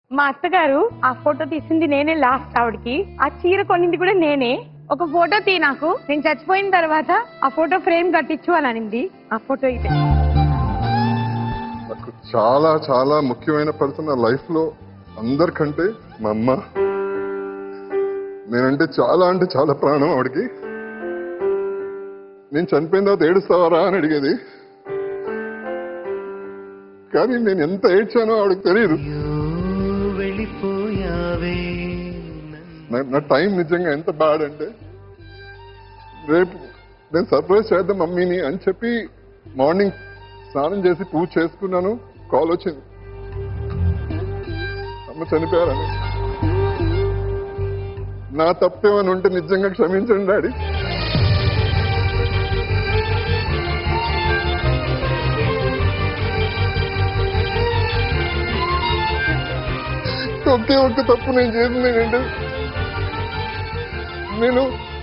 మా అత్తగారు ఆ ఫోటో తీసింది నేనే లాస్ట్ ఆవిడకి ఆ చీర కొనింది కూడా నేనే ఒక ఫోటో తీ నాకు నేను చచ్చిపోయిన తర్వాత ఆ ఫోటో ఫ్రేమ్ కట్టించు అని అనింది ఆ ఫోటో ఇదే నాకు చాలా చాలా ముఖ్యమైన పర్సన్ నా లైఫ్ లో అందరికంటే మా అమ్మ నేనంటే చాలా అంటే చాలా ప్రాణం ఆవిడకి నేను చనిపోయిన తర్వాత ఏడుస్తావారా అని అడిగేది కానీ నేను ఎంత ఏడ్చానో ఆవిడకి తెలియదు వెళ్ళిపోయావే నా- నా టైం నిజంగా ఎంత బ్యాడ్ అంటే రేపు నేను సర్ప్రైజ్ చేద్దాం మమ్మీని అని చెప్పి మార్నింగ్ స్నానం చేసి పూజ చేసుకున్నాను కాల్ వచ్చింది అమ్మ చనిపోయారని నా తప్పేమని ఉంటే నిజంగా క్షమించండి డాడీ ఒకే ఒక్క తప్పు నేను చేసింది ఏంటంటే నేను